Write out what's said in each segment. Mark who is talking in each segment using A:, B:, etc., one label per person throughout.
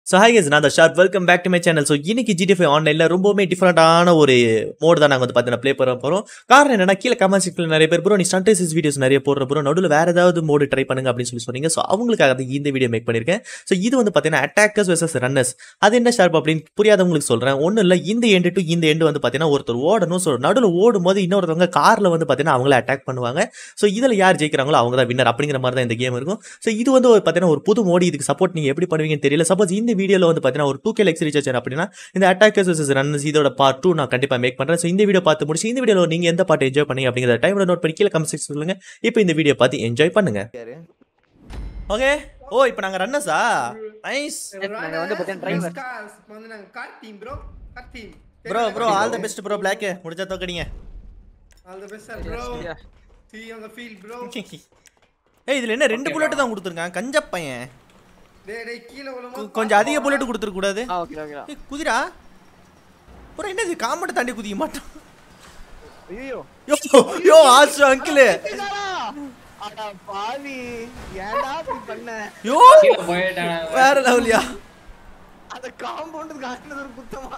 A: So hi guys நான் sharp welcome back to my channel so இன்னைக்கு GTF ஆன்லைனில் ரொம்பவுமே டிஃப்ரெண்டான ஒரு மோடு தான் நாங்கள் வந்து பார்த்தீங்கன்னா ப்ளே பண்ண போகிறோம் காரணம் என்னன்னா கீழே கமெண்ட் செக்ஷனில் நிறைய பேர் ப்ரோ நீ ஸ்டன்டேசிஸ் வீடியோஸ் நிறைய போடுற ப்ரோ நடுவில் வேறு ஏதாவது மோடு ட்ரை பண்ணுங்க அப்படின்னு சொல்லி சொன்னீங்க ஸோ அவங்களுக்காக தான் இந்த வீடியோ மேக் பண்ணியிருக்கேன் ஸோ இது வந்து பார்த்தீங்கன்னா அட்டாக்கர்ஸ் வெர்சஸ் ரன்னர்ஸ் அது என்ன ஷார்ப் அப்படின்னு புரியாதவங்களுக்கு சொல்கிறேன் ஒன்றும் இல்லை இந்த எண்டு டு இந்த எண்டு வந்து பார்த்தீங்கன்னா ஒருத்தர் ஓடணும் ஸோ நடுவில் ஓடும் போது இன்னொருத்தவங்க காரில் வந்து பார்த்தீங்கன்னா அவங்கள அட்டாக் பண்ணுவாங்க ஸோ இதில் யார் ஜெயிக்கிறாங்களோ அவங்க தான் வின்னர் அப்படிங்கிற மாதிரி தான் இந்த கேம் இருக்கும் ஸோ இது வந்து ஒரு பார்த்தீங்கன்னா ஒரு புது மோடி இதுக்கு சப்போர்ட் நீங்கள் எப்படி பண்ணுவீங்கன்னு தெரியல சப்போஸ் இந்த வீடியோவில் வந்து பார்த்தீங்கன்னா ஒரு டூ கே லெக்ஸ் ரீசார்ஜ் அப்படின்னா இந்த அட்டாக்கர்ஸ் வர்சஸ் ரன்ஸ் இதோட பார்ட் டூ நான் கண்டிப்பாக மேக் பண்ணுறேன் ஸோ இந்த வீடியோ பார்த்து முடிச்சு இந்த வீடியோவில் நீங்கள் எந்த பாட்டு என்ஜாய் பண்ணீங்க அப்படிங்கிற டைமில் நோட் பண்ணி கீழே கமெண்ட் செக்ஷன் சொல்லுங்க இப்போ இந்த வீடியோ பார்த்து என்ஜாய் பண்ணுங்க ஓகே ஓ இப்போ நாங்கள் ரன்னர்ஸா நைஸ்
B: நாங்க வந்து பார்த்தீங்கன்னா driver.
C: Cars, வந்து நாங்க car team bro. Car team.
A: Bro bro all the best bro block முடிச்சா தோக்கடிங்க
C: All the best, sir, bro.
B: Yeah.
C: See you on the field, bro.
A: ஏய் இதில் என்ன ரெண்டு புல்லட் தான் கொடுத்துருக்கான் கஞ்ச பையன்
C: டேய், டேய், கீழ விழுமா?
A: கொ- கொஞ்சம் அதிக புல்லட் கொடுத்துருக்கூடாது
B: ஆ ஓகே ஓகேடா
A: ஏய், குதிரா அப்புறம் என்னது காமெண்ட் தாண்டி குதிக்க மாட்டான்
B: ஐயோ
A: யோ யோ ஆசு அங்கிள்
B: அட பாவி ஏன்டா இப்படி பண்ண
A: யோ
D: கீழே போயிட்டானா
A: வேற லெவலியா
B: அத காம்பவுண்ட் காட்டுனது ஒரு குத்தமா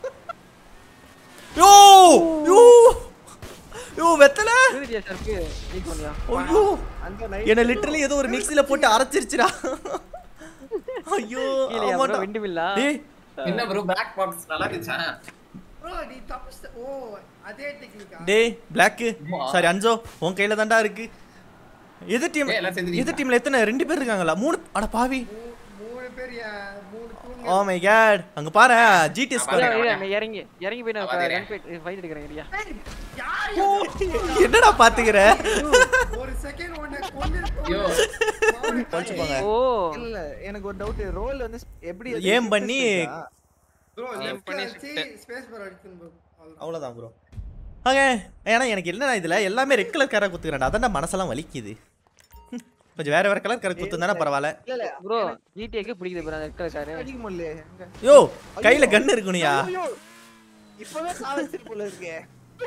A: யோ யோ யோ வெத்தல
B: சூரிய சர்க்கு நீ பண்ணியா
A: ஐயோ
B: அந்த நைட்
A: என்ன லிட்டரலி ஏதோ ஒரு மிக்ஸில போட்டு அரைச்சிருச்சுடா ஐயோ
B: கீழயா ப்ரோ
A: ஆமாடா.
B: விண்டு மில்லா
A: டேய்
D: என்ன ப்ரோ பிளாக் பாக்ஸ் நல்லா இருந்துச்சா
C: Bro, நீ தப்பிச்சிட்ட. ஓ, அதே technique ஆ?
A: டேய் பிளாக் சாரி அன்சோ உன் கையில தான்டா இருக்கு எது டீம்
D: ஏய், எல்லாம் சேர்ந்துட்டீங்களா?
A: எது டீம்ல எத்தனை ரெண்டு பேர் இருக்காங்களா மூணு அட பாவி
C: மூ- மூணு பேர் யா- மூணு தூங்க.
A: ஓ மை காட் அங்க பாரு ஜிடிஎஸ்
D: ஆமா.
B: இறங்கி இறங்கி போய் நான்
D: வாதிரே.
B: ரன் ஃபைட் எடுக்கிறேன் சரியா
C: யார் இது?
A: என்னடா பாத்துக்கிற
C: ஒரு second உன்னை கொன்னிருப்போம்.
D: ஐயோ.
C: அவனை
A: பழிச்சுப்பாங்க.
B: ஓ
E: இல்ல எனக்கு ஒரு டவுட் ரோல் வந்து எப்படி
A: ஏம் பண்ணி
C: Bro,
D: Aim
C: left
D: பண்ணி
C: அடிச்சு space bar அடிக்கணும் bro. அவ்வளவுதான்.
A: அவ்வளோதான் ப்ரோ ஓகே ஏன்னா எனக்கு என்னடா இதில் எல்லாமே ரெட் கலர் கரை குத்துக்கிறேன்டா அதான் மனசெல்லாம் வலிக்குது ஹம், கொஞ்சம் வேற வேற கலர் கரை குத்துந்தானே பரவாயில்ல
E: இல்ல இல்ல
B: ப்ரோ ஜிடிஏக்கு பிடிக்குது ப்ரோ அந்த ரெட் கலர் காரு
E: அடிக்க முடியல எங்க?
A: யோ கையில கன் இருக்கணும்யா
E: ஐயோ, இப்பவே சாவச்சிட்டு போல இருக்கே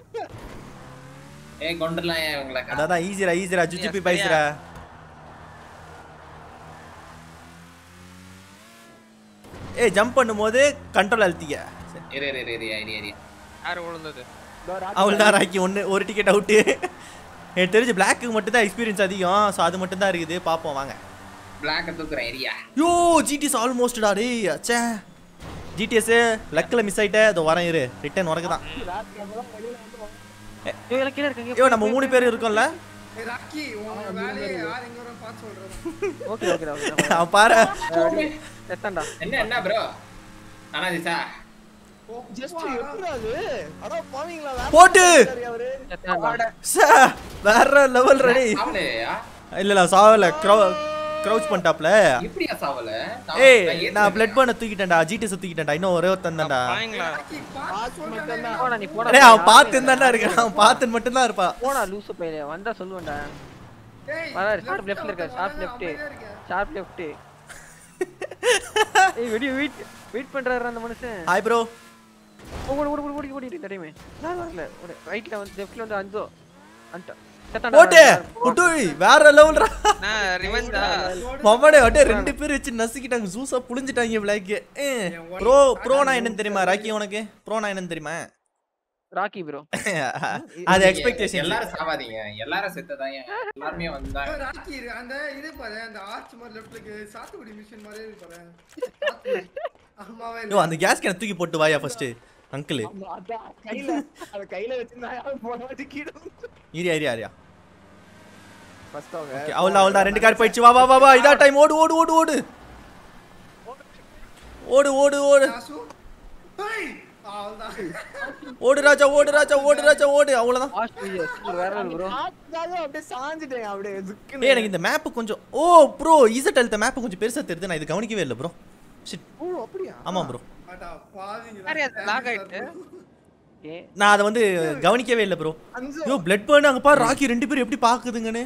D: ஏன் கொண்டுலாம் ஏன் இவங்களை
A: அதான் ஈஸிரா ஈஸிரா ஜுஜிபி பைசுரா ஏய் ஜம்ப் பண்ணும்போது கண்ட்ரோல் அழுத்திக்க
D: இரு இரு இரு இரு இரு இரு
F: யாரு விழுந்தது
A: அவள் தான் ராக்கி ஒன்று ஒரு டிக்கெட் அவுட்டு எனக்கு தெரிஞ்சு பிளாக்கு மட்டும் தான் எக்ஸ்பீரியன்ஸ் அதிகம் ஸோ அது மட்டும் தான் இருக்குது பார்ப்போம் வாங்க
D: பிளாக்க தூக்குறேன் ஏரியா
A: யோ ஜிடிஎஸ் ஆல்மோஸ்டா டேய் அச்சே ஜிடிஎஸ் லக்கில் மிஸ் ஆயிட்ட இதோ வரேன் இரு ரிட்டர்ன் உனக்கு தான்
B: ஐயோ எல்லாம் கீழ இருக்காங்க
A: ஐயோ நம்ம மூணு பேர் இருக்கோம்ல
C: ஏய், ராக்கி, உன் வேலையை யார் எங்க வரும் பார்த்து சொல்றேன்.
B: ஓகே ஓகே ஓகே
A: அவன் பாரு
B: எத்தான்டா
D: என்ன என்ன ப்ரோ ஆனா திசா
C: ஓ,
E: ஜஸ்ட்
C: வா.
E: எப்படி அது அட பாவீங்களா வேற
A: போட்டு
E: சரி அவரு
B: எத்தான்டா
A: சே, வேற லெவல் ரெடி
D: சாவலையா
A: இல்ல இல்ல சாவல க்ரௌச் பண்ணிட்டாப்ல
D: இப்படியா சாவல
A: ஏய் நான் பிளட் பண்ண தூக்கிட்டேன்டா ஜிடிஎஸ் தூக்கிட்டேன்டா இன்னும் ஒரே ஒருத்தன் தான்டா
F: பாயங்களா
C: ராக்கி, பார்த்து சொல்றேனே.
B: போடா நீ போடா
A: டேய் அவன் பார்த்து இருந்தான்டா இருக்கான் அவன் பார்த்து மட்டும் தான் இருப்பான்
B: போடா லூசு பையலே வந்தா சொல்லுவேன்டா
C: டேய்,
B: வராரு
C: left
B: ஷார்ப் லெஃப்ட்ல இருக்க
C: வந்து
B: ஷார்ப்
C: வராது,
B: லெஃப்ட்
C: அமைதியா இருக்க.
B: ஷார்ப் லெஃப்ட் ஏய் வெடி வெயிட் வெயிட் பண்றாரு அந்த மனுஷன்
A: ஹாய் ப்ரோ
B: ஓடி ஓடி ஓடி ஓடி ஓடி தெரியுமே நான் வரல ஓடி ரைட்ல வந்து லெஃப்ட்ல வந்து அஞ்சோ அன்ட செத்தான்டா
A: போட்டு புட்டுய் வேற லெவல்ரா
F: நான் ரிவெஞ்சா
A: மவனே அப்படியே ரெண்டு பேர் வச்சு நசுக்கிட்டாங்க ஜூஸா புளிஞ்சிட்டாங்க பிளாக் ப்ரோ ப்ரோனா என்னன்னு தெரியுமா ராக்கி உனக்கு ப்ரோனா என்னன்னு தெரியுமா
B: ராக்கி ப்ரோ
A: அது எக்ஸ்பெக்டேஷன்
D: எல்லாரும் சாவாதீங்க எல்லாரும் செத்ததான் எல்லாருமே
C: ஏய்,
D: வந்தாங்க
C: ராக்கி, இரு, அந்த இது பாரு, அந்த arch மாதிரி left ல இருக்கு. சாத்துக்குடி mission மாதிரியே இருக்கு பாரு. சாத்துக்குடி. ஆமாவே
A: யோ அந்த கேஸ் கேன தூக்கி போட்டு வாயா ஃபர்ஸ்ட் அங்கிள்
E: ஆமா, அதான் கையில அத கையில வச்சிருந்தா யாரும் போன வாட்டி கீழ
A: ஏரியா ஏரியா ஏரியா
E: ஃபர்ஸ்ட் அவங்க
A: ஓகே அவள் அவள் ரெண்டு கார் போயிடுச்சு வா வா வா வா இதா டைம் ஓடு ஓடு ஓடு ஓடு ஓடு ஓடு ஓடு
C: ராசு. ஏய், அவ்வளவுதான்.
A: ஓடு ராஜா ஓடு ராஜா ஓடு ராஜா ஓடு அவ்வளவுதான்
B: லாஸ்ட் வீடியோ வேற ப்ரோ
E: காத்துக்காக அப்படியே சாஞ்சிட்டேன் அப்படியே துக்குன்னு.
A: ஏய் எனக்கு இந்த மேப் கொஞ்சம் ஓ ப்ரோ ஈசட் அழுத்த மேப் கொஞ்சம் பெருசா தெரியுது நான் இது கவனிக்கவே இல்லை ப்ரோ ஷிட்
E: ஓ அப்படியா
A: ஆமா ப்ரோ
C: அடா, பாவிங்களா.
F: சரி, அது lag ஆயிட்டு.
B: ஏ
A: நான் அதை வந்து கவனிக்கவே இல்லை ப்ரோ
E: அஞ்சு
A: ஐயோ பிளட் பேர்ன் அங்க பாரு ராக்கி ரெண்டு பேரும் எப்படி பாக்குதுங்கன்னு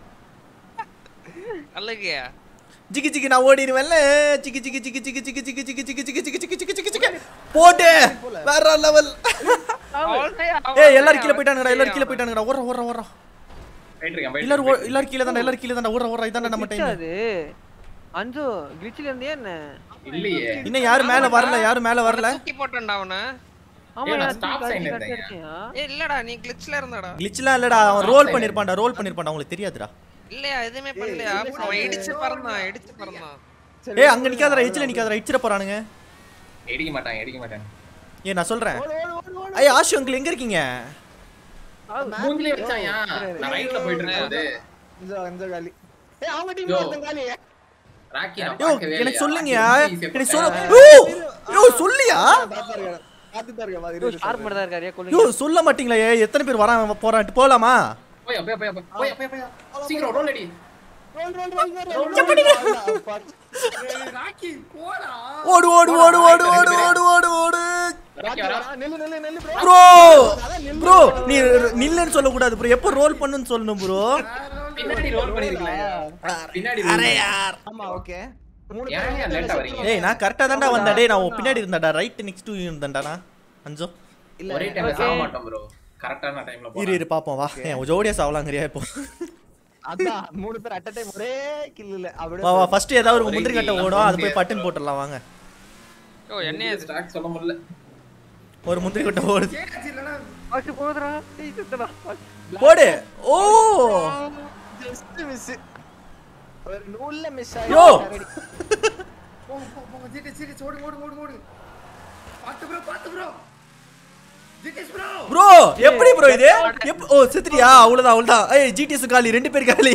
F: அல்லகையா
A: ஜிகி ஜிகி நான் ஓடிடுவேன்ல ஜிகி ஜிகி ஜிகி ஜிகி ஜிகி ஜிகி ஜிகி ஜிகி ஜிகி ஜிகி ஜிகி ஜிகி ஜிகி ஜிகி போட்டு வேற லெவல் ஏய் எல்லாரும் கீழே போயிட்டானுங்கடா எல்லாரும் கீழே போயிட்டானுங்கடா ஓடுற ஓடுற ஓடுற
D: போயிட்டு இருக்கேன் போயிட்டு
A: எல்லாரும்
D: இருக்கேன்.
A: ஓ- எல்லாரும் கீழே தான்டா எல்லாரும் கீழே தான்டா ஓடுற ஓடுற இதான்டா நம்ம டைம்
B: அது அஞ்சு கிளிச்சில இருந்தே என்ன
D: இல்லையே
A: இன்னும் யாரும் மேல வரல யாரும் மேல வரல
F: தூக்கி போட்டேன்டா அவனை
B: ஆமா
D: ஏய், நான்
B: நான்
D: stop sign
B: கட்டி
D: இருந்தேன்.
B: இருக்கியா
F: ஏ இல்லடா நீ கிளிச்ல இருந்தடா
A: கிளிச்லாம் இல்லடா அவன் ரோல் பண்ணிருப்பான்டா ரோல் பண்ணிருப்பான்டா உங்களுக்கு தெரியாதுடா
F: இல்லையா எதுவுமே பண்ணலையா அவன் இடிச்சு பறந்தான் இடிச்சு பறந்தான்
A: ஏய் அங்க நிக்காதடா எச்சில நிக்காதடா இடிச்சிட போறானுங்க
D: எடிக்க மாட்டாங்க எடிக்க மாட்டாங்க
A: ஏய் நான் சொல்றேன் ஐய் ஆஷு அங்கிள் எங்க இருக்கீங்க
D: மூஞ்சிலே வச்சாயா நான் ரைட்ல போயிட்டு இருக்கும்போது
E: அஞ்சு அஞ்சு காலி ஏய் அவங்க டீம்
D: யோ.
E: ஒருத்தன் காலி
D: ராக்கி நான்
A: யோ
D: பார்க்கவே
A: எனக்கு
D: இல்லையா?
A: சொல்லுங்கயா
D: ராக்கி easy
A: எனக்கு
D: ஆ
A: சொல்ல
D: போட்டேன்.
A: யோ யோ சொல்லியா
E: பார்த்துட்டு இருக்கேன் பார்த்துட்டு இருக்கேன் பாரு,
B: யோ
E: இரு,
B: ஷார்ப்
E: இரு,
B: மட்டும் தான் இருக்காரு
A: யோ
B: கொல்லுங்க
A: சொல்ல மாட்டீங்களா ஏய், எத்தனை பேர் வரான் போறான்ட்டு போலாமா
D: போயா போயா போயா போயா போயா போயா சீக்கிரம் ரோல் அடி
E: roll, roll, roll, roll, roll, roll. ஆ, பாத்து.
C: ஏய், ராக்கி போடா
A: ஓடு ஓடு ஓடு ஓடு ஓடு ஓடு ஓடு ஓடு
D: ராக்கி வரா
E: ஆ, நில்லு நில்லு நில்லு bro.
A: ப்ரோ
E: அதான் நில்லு.
A: ப்ரோ நீ நில்லுன்னு சொல்ல கூடாது ப்ரோ எப்போ ரோல் பண்ணுன்னு சொல்லணும் ப்ரோ
D: பின்னாடி ரோல் பண்ணிருக்கலாம் பின்னாடி
A: அரே
D: roll.
A: யார்
E: ஆமா ஓகே மூணு
D: ஏன்
E: பேர்
D: ஏன் லேட்டா வரீங்க
A: ஏய் நான் கரெக்டா தான்டா வந்தேன் டேய் நான் உன் பின்னாடி இருந்தேன்டா ரைட் நெக்ஸ்ட் இருந்தேன்டா நான் அஞ்சோ
E: இல்ல
D: ஒரே டைம்ல சாக மாட்டோம் ப்ரோ கரெக்டான டைம்ல
A: இரு
D: போறோம்
A: இரு பாப்போம் வா ஏன் ஜோடியா சாவலாங்கறியா இப்போ
E: அதான் மூணு பேர் அட் டைம் ஒரே கில் இல்ல அப்படியே
A: வா வா ஃபர்ஸ்ட் ஏதாவது ஒரு
D: ஒரே
A: முந்திரி கட்ட
D: kill,
A: ஓடும் அது
D: ஒரே
A: போய் பட்டன் போட்டுடலாம் வாங்க
F: யோ என்னைய
D: ஸ்டாக் சொல்ல முடியல
A: ஒரு முந்திரி கட்ட ஓடுது
C: கேட்டாச்சு இல்லனா
B: பாக்கு போதுடா ஏய் சுத்தடா
A: போடு ஓ
E: ஜஸ்ட் மிஸ் ஒரு நூல்ல மிஸ்
A: யோ.
C: போங்க போங்க போங்க ஜிடிஎஸ் ஜிடிஎஸ் ஓடு ஓடு ஓடு ஓடு பாத்து ப்ரோ பாத்து ப்ரோ ஜிடிஎஸ் ப்ரோ
A: ப்ரோ எப்படி ப்ரோ இது எப் ஓ செத்துட்டியா அவ்வளவுதான் அவ்வளவுதான் ஏய் ஜிடிஎஸ் காலி ரெண்டு பேர் காலி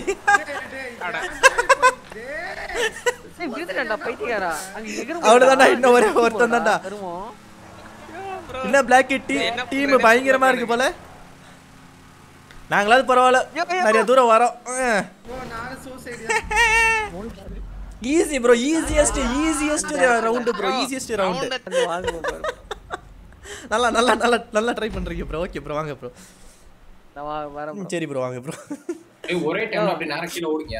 B: ஏய் விருதுடா பைத்தியக்காரா அங்க எகிற
A: அவ்வளவுதான்டா, இன்னும் ஒரே ஒருத்தன் தான்டா.
B: வருவோம்
A: என்ன பிளாக் டீம்
F: என்ன
A: டீம் பயங்கரமா இருக்கு போல நாங்களாவது பரவாயில்ல நிறைய தூரம் வரோம்
C: ப்ரோ நானே suicide
A: easy bro easiest easiest round bro easiest round
F: round
B: வந்து வாங்க பாரு
A: நல்லா நல்லா நல்லா நல்லா ட்ரை பண்றீங்க ப்ரோ ஓகே ப்ரோ வாங்க ப்ரோ
B: நான் வா- வரேன் bro.
A: சரி ப்ரோ வாங்க ப்ரோ
D: ஏய் ஒரே டைம்ல அப்படி நேரா கீழ ஓடுங்க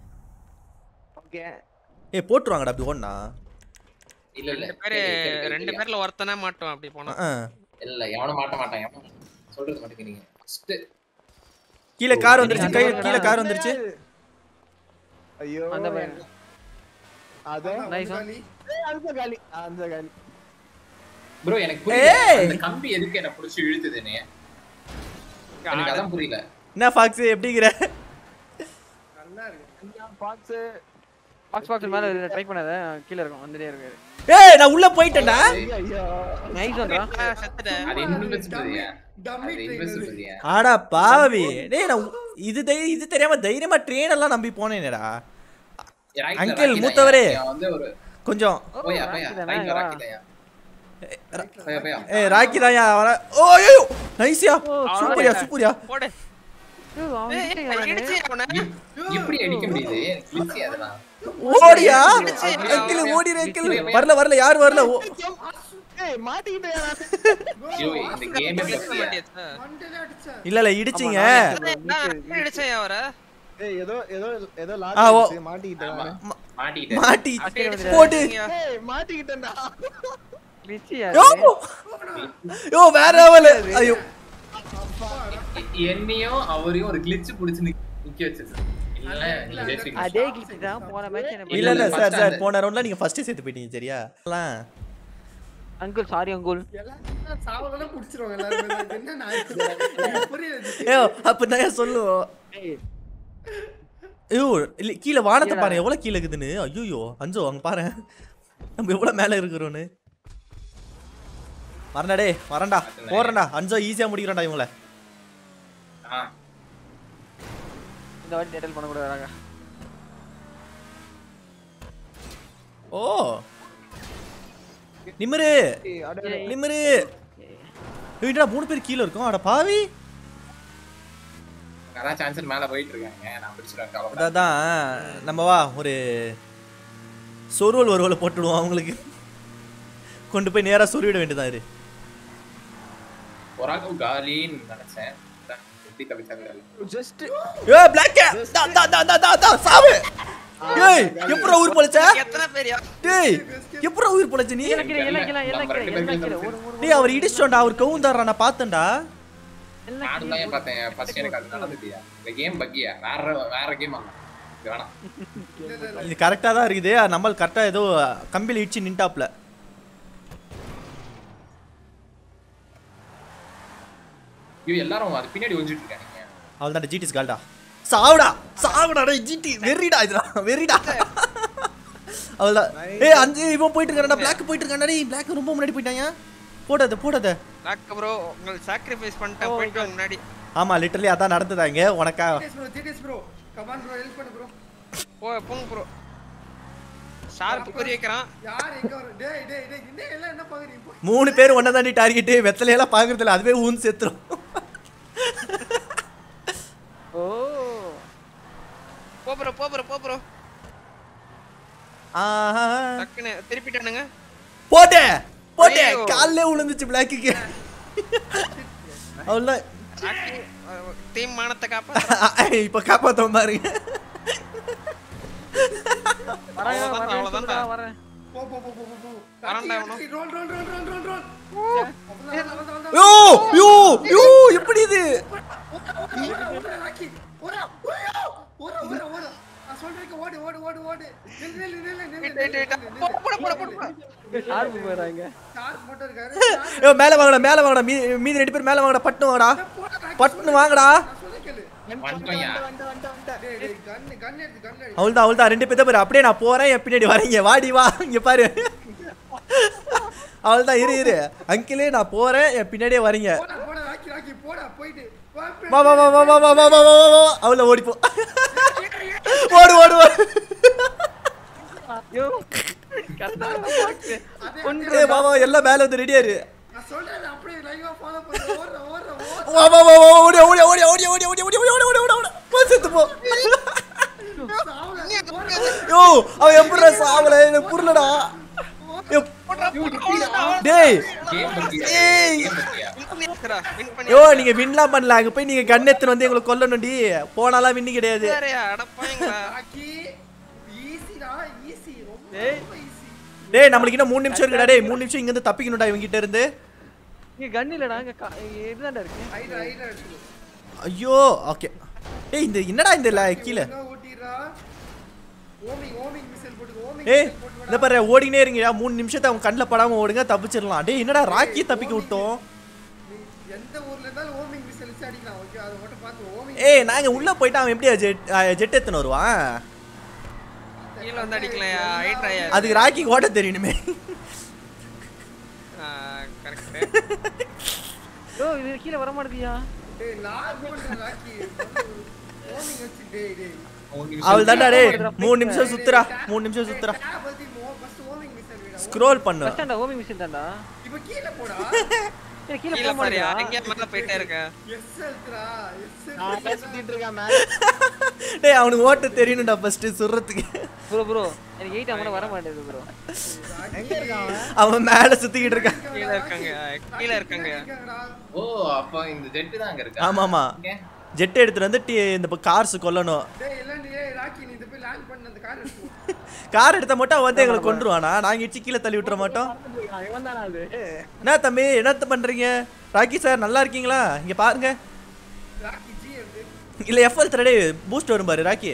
E: ஓகே
A: ஏய் போட்டுருவாங்கடா அப்படி ஒண்ணா
D: இல்ல இல்ல
F: ரெண்டு பேரு ரெண்டு பேர்ல ஒருத்தனே மாட்டோம் அப்படி போனா
D: இல்ல எவனும் மாட்ட மாட்டான் எவனும் சொல்றது மாட்டேங்கிறீங்க ஃபர்ஸ்ட்
A: கீழே கார் வந்துருச்சு கை கீழே கார் வந்துருச்சு
E: ஐயோ
B: அந்த பையன்.
E: அதோ
B: Nice one.
E: ஏய், அந்த காலி அந்த காலி
D: ப்ரோ எனக்கு புரியல
A: ஏய்.
D: அந்த கம்பி எதுக்கு என்ன புடிச்சு இழுத்துதுன்னு எனக்கு அதான் புரியல
A: என்ன ஃபாக்ஸ் எப்படிங்கிற
C: நல்லா இருக்கு
E: பாக்ஸ்
B: பாக்ஸ் பாக்ஸ் மேல ட்ரை பண்ணாத கீழ இருக்கும் வந்துட்டே இருக்காரு
A: ஏய் நான் உள்ள போயிட்டேன்டா
E: ஐயோ
B: நைஸ் ஒன்றா
F: செத்துட்டேன்
D: அது இன்விசிபிள்
C: டம்மி
D: அது
C: ட்ரெயின்
D: இன்விசிபிள்
A: ஆடா பாவி டேய் நான் உ- இது தை- இது தெரியாம தைரியமா ட்ரெயின் எல்லாம் நம்பி போனேனேடா Uncle, மூத்தவரே.
D: வந்து ஒரு
A: கொஞ்சம்
D: போயா போயா
B: ராக்கி தானே,
D: ரைட்ல
B: வா.
D: ராக்கி தாயா போயா போயா
A: ஏய் ராக்கி தான் வர ஓ ஐயோ நைஸ்யா சூப்பர்யா சூப்பர்யா
F: போடு
B: ஐயோ, அவன்
F: ஏய்,
B: கிட்ட
F: ஏய்,
B: யாரு?
F: இடிச்சு அவனை
D: இப்படி அடிக்க முடியுது கிளிச்சி அதெல்லாம்
A: ஓடியா
F: இடிச்சு,
A: அங்கிள்
F: அவன்
A: ஓடி அங்கிள் வரல வரல யார் வரல ஓ-
E: ஏய் மாட்டிக்கிட்டேன்
D: ஐயோ இந்த கேமே பத்தியா
F: மாட்டியாச்சா?
C: மண்டையில அடிச்சேன்
A: இல்ல இல்ல இடிச்சிங்க
F: நான் எப்படி இடிச்சேன் அவரை
E: ஏய் ஏதோ ஏதோ ஏதோ
A: ஆ, ஓ.
E: லாக் மாட்டிக்கிட்டேன்
D: ஆமா
E: நானு.
D: மாட்டிக்கிட்டேன்
A: மாட்டி
F: அப்படியே இடிச்சு
A: போட்டு
F: வச்சிருக்கீங்க.
E: ஏய் மாட்டிக்கிட்டேன்டா
B: கிளிச்சி
A: யோ
B: யாரு
A: யோ வேற லெவல் ஐயோ
D: எ- என்னையும் அவரையும் ஒரு கிளிச்சு புடிச்சு நிக்க நிக்க வச்சிருக்கு இல்ல நீ ஜெயிச்சிருக்க.
B: அதே கிளிச்சி தான் போன மேட்ச் என்ன
A: இல்ல இல்ல
D: இல்ல,
A: சார்
D: first
A: சார்
D: அந்த-
A: போன ரவுண்ட்ல நீங்க ஃபர்ஸ்ட் சேர்த்து போயிட்டீங்க சரியா எல்லாம்
B: அங்கிள் சாரி அங்குள்
C: எல்லாம் சாவலாம் புடிச்சிருவாங்க எல்லாரும் எனக்கு என்ன நான் எனக்கு புரியல
A: ஏ அப்ப நான் சொல்லுவோம்
B: ஏய்
A: ஐயோ இல்ல கீழே வானத்தை பாரு எவ்வளவு கீழே இருக்குதுன்னு ஐயோ அஞ்சோ அங்க பாரு நம்ம எவ்வளவு மேல இருக்கிறோன்னு வரண்டா டேய் வரண்டா போறேன்டா அஞ்சோ ஈஸியா முடிக்கிறேன்டா இவங்கள
D: ஆ,
B: இந்த வாட்டி டேட்டல் பண்ண கூட வராங்க
A: ஓ நிமிரு
E: ஏய், அட, அட.
A: நிமிரு ஏய்டா மூணு பேர் கீழ இருக்கோம் அட பாவி
D: அதான் சான்சர் மேல போயிட்டு இருக்காங்க நான் பிடிச்சிருவேன் கவலை
A: அதான் நம்ம வா ஒரு சொருவல் ஒருவலை போட்டுடுவோம் அவங்களுக்கு கொண்டு போய் நேரா சொருவிட வேண்டியதா இரு
D: ஒரு ஆள் காலின்னு நினைச்சேன் அதான் எப்படி தப்பிச்சாங்க
E: ஜஸ்ட்
A: ஏய் பிளாக் தா தா தா தா தா தா சாவு ஏய் எப்பறா உயிர் பொழைச்ச
F: எத்தனை பேரியா
A: டேய் எப்பறா உயிர் பொழைச்ச நீ
B: எல்லாம் கீழே எல்லாம் கீழே எல்லாம்
D: நம்ம
B: கீழே
D: ரெண்டு
B: எல்லாம்
D: பேரும்
B: கீழே ஒரு ஒரு
A: டேய் அவர் இடிச்சிட்டோம்டா அவர் கவுந்தாரா நான் பார்த்தேன்டா
B: எல்லாம்
D: நானும் தான் பார்த்தேன் ஃபர்ஸ்ட் எனக்கு அது நடந்துட்டியா இந்த கேம் பக்கியா வேற வேற கேம் ஆமா இது வேணாம்
A: இது கரெக்டாக தான் இருக்குது நம்ம கரெக்டாக ஏதோ கம்பியில் இடிச்சு நின்ட்டாப்ல
D: ஐயோ எல்லாரும் அது பின்னாடி ஒழிஞ்சிட்டு இருக்காங்க
A: அவள் தான் ஜிடிஸ் கால்டா சாவுடா சாவுடா டேய் ஜிடி வெறிடா இதுடா வெறிடா அவள்தான் ஏய் அஞ்சு இவன் போயிட்டு இருக்கானடா பிளாக் போயிட்டு இருக்கானடா டேய் பிளாக் ரொம்ப முன்னாடி போயிட்டாங்க போடாத போடாத
F: லாக் ப்ரோ உங்களை சாக்ரிஃபைஸ் பண்ணிட்டேன் போயிட்டு வாங்க முன்னாடி
A: ஆமா லிட்டரலி அதான் நடந்ததாங்க உனக்கா
C: GTS bro GTS bro come on bro help பண்ணு ப்ரோ
F: போ போங்க ப்ரோ ஷார்ப் குறி வைக்கிறான்
C: யார் எங்க வரும் டேய் டேய் டேய் என்ன எல்லாம் என்ன பாக்குறீங்க போ.
A: மூணு பேர் ஒன்னா தாண்டி டார்கெட்டு வெத்தலையெல்லாம் பாக்குறது இல்ல அதுவே ஊன் செத்துரும்
B: ஓ
F: போ ப்ரோ போ ப்ரோ போ ப்ரோ
A: ஆஹா.
F: டக்குன்னு திருப்பிட்டானுங்க
A: போட்டே போட்டே
F: ஐயோ.
A: கால்லே விழுந்துச்சு பிளாக்குக்கு அவ்வளோ
F: டீம் மானத்தை காப்பா
A: இப்ப காப்பாத்த பாருங்க
B: வரேன்
F: அவ்வளவுதான்,
B: வரேன்
F: அவ்வளவுதான்டா.
B: சொல்லுடா, வரேன்
C: போ போ போ போ போ போ
F: வரேன்டா
C: Rocky, roll roll roll roll roll roll அவ்வளவுதான், அவ்வளவுதான், அவ்வளவுதான்.
A: யோ யோ யோ எப்படி இது
C: ஓடு, ஓடு, ராக்கி. ஓடு, ஓடு, ஓடு, ஓடு, ஓடு. நான் சொல்றேன் ஓடு ஓடு ஓடு ஓடு நில்லு நில்லு நில்லு நில்லு
F: வெயிட் வெயிட் வெயிட் போ போட போட போட
B: ஷார்ப்பு போயிடுறாங்க
C: ஸ்டார் போட்டு இருக்காரு
A: யோ மேல வாங்கடா மேல வாங்கடா மீ மீதி ரெண்டு பேர் மேல வாங்கடா பட்டு வாங்கடா பட்டுன்னு வாங்கடா
C: நான் சொல்ல கேளு
D: வந்துட்டோம்யா.
C: டேய் டேய் கன் கன் எடுத்து கன் எடுத்து
A: அவள்தான் அவள்தான் ரெண்டு பேர் பேர் அப்படியே நான் போறேன் என் பின்னாடி வரீங்க வாடி வா இங்க பாரு அவள்தான் இரு இரு அங்கிளே நான் போறேன் என் பின்னாடியே வரீங்க
C: போடா போடா ராக்கி ராக்கி போடா போயிட்டு வா, போய்.
A: வா வா வா வா வா வா வா வா வா வா அவள ஓடி போ ஓடு ஓடு ஓடு
B: ஐயோ கரெக்டா
C: அதே
A: ஏய் வா வா எல்லாம் மேல வந்து ரெடியா இரு
C: நான் சொல்றேன் அப்படியே லைவா ஃபாலோ பண்ணு ஓடுற ஓடுற ஓடுற
A: வா வா வா வா ஓடி ஓடி ஓடி ஓடி ஓடி ஓடி ஓடி ஓடி ஓடி ஓடி ஓடி ஓடி போ செத்து போ
C: சாவல ஓடுற
A: யோ அவன் எப்படிடா சாவல எனக்கு புரியலடா எப்- டேய்
D: கேம் பத்தி
A: ஏய்
D: கேம் பத்தியா
F: வின் பண்ணி
A: யோ நீங்க வின்லாம் பண்ணல அங்க போய் நீங்க கன் எடுத்துன்னு வந்து எங்களை கொல்லணும்டி போனாலாம் வின்னு கிடையாது
F: வேறயா அடப்பாங்களா
C: ராக்கி ஈஸிடா ஈஸி ரொம்ப
B: டேய்.
C: ரொம்ப ஈஸி
A: டேய் நம்மளுக்கு இன்னும் மூணு நிமிஷம் இருக்குடா டேய் மூணு நிமிஷம் இங்க இருந்து தப்பிக்கணும்டா இவங்க கிட்ட இருந்து
B: இங்க கன் இல்லடா இங்க கா- இங்க இதுதான்டா இருக்கு
C: ஐடா ஐடா எடுத்து
A: ஐயோ ஓகே டேய் இந்த என்னடா இந்த ல- கீழே
C: என்ன ஓட்டிரா ஓமிங் ஓமிங் மிசைல் போட்டு ஓமிங்
A: ஏய்
C: மிசைல் போட்டு
A: இந்த பாரு ஓடினே இருங்கடா மூணு நிமிஷத்தை அவங்க கண்ணில் படாம ஓடுங்க தப்பிச்சிடலாம் டேய் என்னடா ராக்கி தப்பிக்க விட்டோம்
C: நீ எந்த ஊர்ல இருந்தாலும் ஓமிங் மிசைல் வச்சு அடிக்கலாம் ஓகே அதை மட்டும் பார்த்து ஓமிங்
A: ஏய் நாங்க உள்ள போயிட்டு அவன் எப்படியா ஜெட் ஜெட் எடுத்துன்னு வருவான்
F: கீழ வந்து அடிக்கலையா ஐட்ராயா
A: அதுக்கு ராக்கி ஓட்ட தெரியணுமே
F: கரெக்ட்
B: யோ இது கீழே வர மாட்டேதியா
C: டேய் லாக் பண்ற ராக்கி ஓமிங் வச்சு டேய் டேய்
D: ஒரு நிமிஷம்
A: அவள் தான்டா டேய் மூணு நிமிஷம் சுத்துறா மூணு நிமிஷம் சுத்துறா
C: டேப் பத்தி ஃபர்ஸ்ட் ஓமிங் மிசைல் விடா
A: ஸ்க்ரோல் பண்ணு
B: ஃபர்ஸ்ட் அந்த ஓமி மிஷின் தான்டா
C: இப்போ கீழ போடா
B: ஏய் கீழே
F: கீழ
B: போக
F: பாரியா
B: மாட்டேயா
F: அங்கேயே மேல போயிட்டே இருக்க
C: எஸ் எல்த்ரா எஸ்
E: நான் சுத்திட்டு இருக்கேன் மேல
A: டேய் அவனுக்கு ஓட்ட தெரியணும்டா ஃபர்ஸ்ட் சுடுறதுக்கு
B: ப்ரோ ப்ரோ எனக்கு எயிட் அமௌண்ட் வர மாட்டேது ப்ரோ
E: எங்க இருக்கான் அவன்?
A: அவன் மேல சுத்திக்கிட்டு இருக்கான்
F: கீழ இருக்காங்க கீழ இருக்காங்க
D: ஓ அப்ப இந்த ஜெட் தான் அங்க இருக்கா
A: ஆமா ஆமா
D: இங்க.
A: ஜெட் எடுத்துட்டு வந்து டி- இந்த கார்ஸ் கொல்லணும்
C: டேய் எல்லாம் டேய் ராக்கி நீ இந்த போய் லேண்ட் பண்ண அந்த கார் எடுத்து
A: கார் எடுத்த மட்டும் அவன் வந்து எங்களை கொண்டுருவானா நாங்க இடிச்சு கீழே தள்ளி விட்டுற மாட்டோம்
E: இவன் தானா அது
A: என்ன தம்பி என்னத்த பண்றீங்க ராக்கி சார் நல்லா இருக்கீங்களா இங்க பாருங்க
C: ராக்கி ஜி எடுத்து
A: இல்ல எஃப்எல் த்ரெடே பூஸ்ட் வரும் பாரு ராக்கி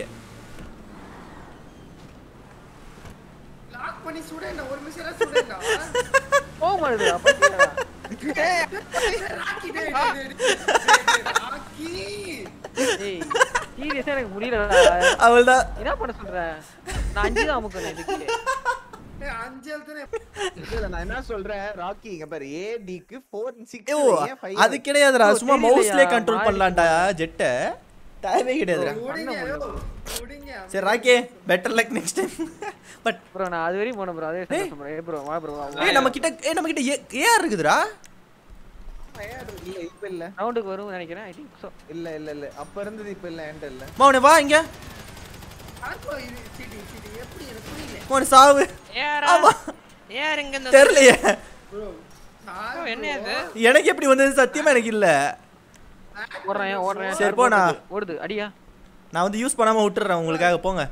C: லாக் பண்ணி சுடேன்டா ஒரு மிஷினா சுடேன்டா
B: போக மாட்டேதுடா பத்தியா
C: ராக்கி டேய் டேய் டேய், டேய் டேய், ராக்கி
B: ஏய் சீரியஸா எனக்கு முடியலடா
A: அவள் தான்
B: என்ன பண்ண சொல்ற நான் அஞ்சு தான் அமுக்கணும் இதுக்கு
C: டேய் அஞ்சு எழுத்துனே
E: இல்ல நான் என்ன சொல்றேன் ராக்கி இங்க பாரு ஏ டிக்கு 4 6
A: ஐயோ அது கிடையாதுடா
B: ஓ,
A: சும்மா
B: தெரியலையா?
A: மவுஸ்லயே கண்ட்ரோல்
B: மாறி
A: பண்ணலாம்டா ஜெட்டை தேவையே கிடையாதுடா
C: ஓடிங்க ஐயோ, ஓடிங்க
A: சரி Rocky better luck next time but
B: bro நான் அது வரையும் போனேன் ப்ரோ அதே சந்தோஷம் ப்ரோ ஏ ப்ரோ வா ப்ரோ
A: ஏய் நம்ம கிட்ட ஏய் நம்ம கிட்ட ஏஆர் இருக்குதுடா
E: இல்ல இப்ப இல்ல
B: ரவுண்டுக்கு வரும் நினைக்கிறேன் ஐ திங்க் ஸோ
E: இல்ல இல்ல இல்ல அப்ப இருந்தது இப்ப இல்ல என்கிட்ட இல்ல
A: மௌனே வா இங்க
C: ஆத்மா இது சீட்டிங் சீட்டிங் எப்படி எனக்கு புரியல
A: மௌனே சாவு
F: ஏறா
A: ஆமா
F: ஏர் இங்க இந்த
A: தெரியலையே
C: ப்ரோ
F: bro, என்ன இது
A: எனக்கு எப்படி வந்தது சத்தியமா எனக்கு இல்ல
B: ஓடுறேன் ஓடுறேன்
A: சரி, போ, நான்.
B: ஓடுது அடியா
A: நான் வந்து யூஸ் பண்ணாம விட்டுறேன் உங்களுக்காக போங்க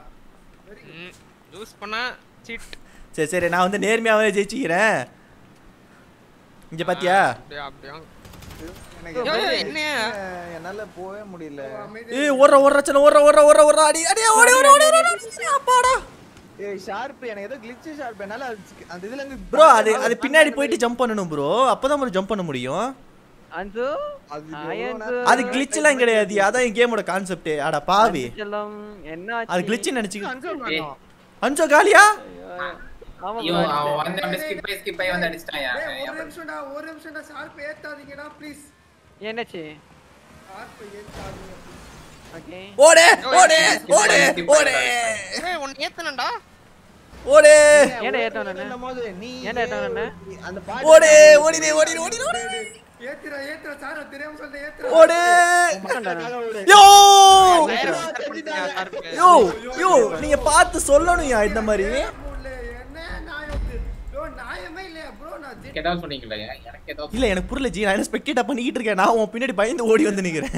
F: யூஸ் பண்ணா சீட்
A: சரி சரி நான் வந்து நேர்மையாவே ஜெயிச்சுக்கிறேன் இங்க பாத்தியா
F: அப்படியே அப்படியே
E: எனக்கு
F: ஐயோ,
E: என்னால-
F: என்னையா?
E: என்னால போகவே முடியல
A: ஏய் ஓடுற ஓடுற சன ஓடுற ஓடுற ஓடுற ஓடுற அடி அடி ஓடி ஓடி ஓடி ஓடி, ஓடி அப்பாடா
E: ஏய் ஷார்ப் எனக்கு ஏதோ கிளிட்ச் ஷார்ப் என்னால அது- அந்த இதுல இருந்து
A: ப்ரோ அது அது பின்னாடி போயிட்டு ஜம்ப் பண்ணணும் ப்ரோ அப்பதான் ப்ரோ ஜம்ப் பண்ண முடியும்
B: அன்சு
E: அது
B: ஹாய்
E: எவ்வளவு
B: அன்சு
A: அது கிளிச்லாம் கிடையாது அதான் என் கேமோட கான்செப்ட் அட பாவி
B: செல்லம் என்ன
A: அது கிளிச் நினைச்சு
E: அன்சோல்
D: ஏய்,
E: வேணும்.
A: அஞ்சோ காலியா
B: ஆமா
D: ஐயோ
B: bro,
D: அவன் வந்து அப்படியே skip ஆகி skip ஆகி வந்து அடிச்சிட்டான்யா.
C: டேய், ஒரு நிமிஷம்டா ஒரு நிமிஷம்டா ஷார்ப் ஏத்தாதீங்கடா ப்ளீஸ்
B: என்னாச்சு
C: ஷார்ப் ஏத்தாதீங்க
B: ஓகே
A: ஓடு ஓடு ஓடு ஓடு
F: ஏய், உன்னை ஏத்துனேன்டா.
A: ஓடு
B: ஏன்டா ஏத்தணும்
E: சொல்லும் போது நீ
B: ஏன்டா ஏத்தணும் என்ன?
E: அந்த பாட்டு
A: ஓடு ஓடிடு ஓடிடு ஓடிடு ஓடு
C: ஏத்துறா ஏத்துறா சாரா தெரியாம சொல்ல ஏத்துறா
A: ஓடு
E: பாட்டுக்காக ஓடு.
A: யோ
F: ஆயிரம்
E: ஐயோ, தெரிஞ்சுட்டாங்க.
F: சார்பு.
A: யோ யோ நீங்க பார்த்து சொல்லணும்யா இந்த மாதிரி
C: போடல, என்ன நியாயம் இது? bro, நியாயமே இல்லையா ப்ரோ நான் ஜெட்
D: ஏதாவது சொன்னீங்கல்லையா? எனக்கு ஏதாவது
A: இல்ல எனக்கு புரியல ஜி நான் என்ன ஸ்பெக்டேட்டா பண்ணிக்கிட்டு இருக்கேன் நான் உன் பின்னாடி பயந்து ஓடி வந்து நிக்கிறேன்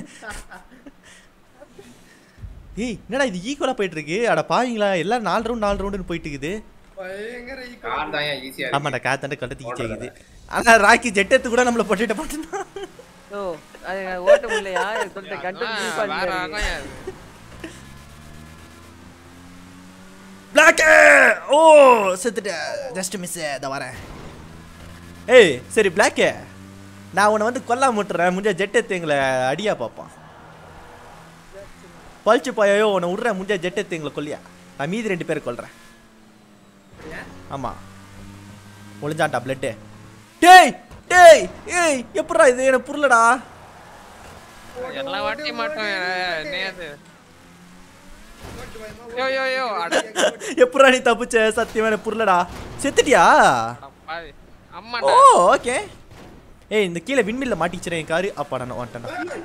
A: ஏய் என்னடா இது ஈக்குவலா போயிட்டு இருக்கு அட பாவீங்களா எல்லாம் நாலு ரவுண்ட் நாலு ரவுண்டுன்னு போயிட்டு இருக்குது
C: பயங்கர equal.
D: கார் தான் ஈஸியா இருக்கு
A: ஆமாடா காத்தாண்ட கட்டத்துக்கு கேக்குது ஆனா ராக்கி ஜெட் எடுத்து கூட நம்மள பொட்டிட்ட மாட்டேன்
B: ஓ அது நான் ஓட்ட முடியலையா கொஞ்சம்
F: ஆ,
B: கண்டு
F: வேற ஆகாயா இது?
A: பிளாக் ஓ செத்துட்டேன் ஜஸ்ட் மிஸ் இத வரேன் ஏய் சரி பிளாக் நான் உன்னை வந்து கொல்லாம விட்டுறேன் முடிஞ்ச ஜெட் எடுத்து எங்களை அடியா பார்ப்பான் பழிச்சு போயோ உன்னை விட்றேன் முடிஞ்ச ஜெட் எடுத்து எங்களை கொல்லியா நான் மீதி ரெண்டு பேரை கொல்றேன் ஆமா ஒளிஞ்சான்டா பிளட்டு டேய் டேய் ஏய் எப்படா இது எனக்கு புரியலடா
F: எல்லா வாட்டியும் மாட்டோம் என்னையாது யோ யோ யோ அட
A: எப்படா நீ தப்பிச்ச சத்தியமா எனக்கு புரியலடா செத்துட்டியா
F: அட பாவி
A: ஓ
F: அம்மாடா
A: ஓகே ஏய் இந்த கீழே விண்மில்ல மாட்டிச்சுறேன் என் காரு அப்பா நான் வந்துட்டேன்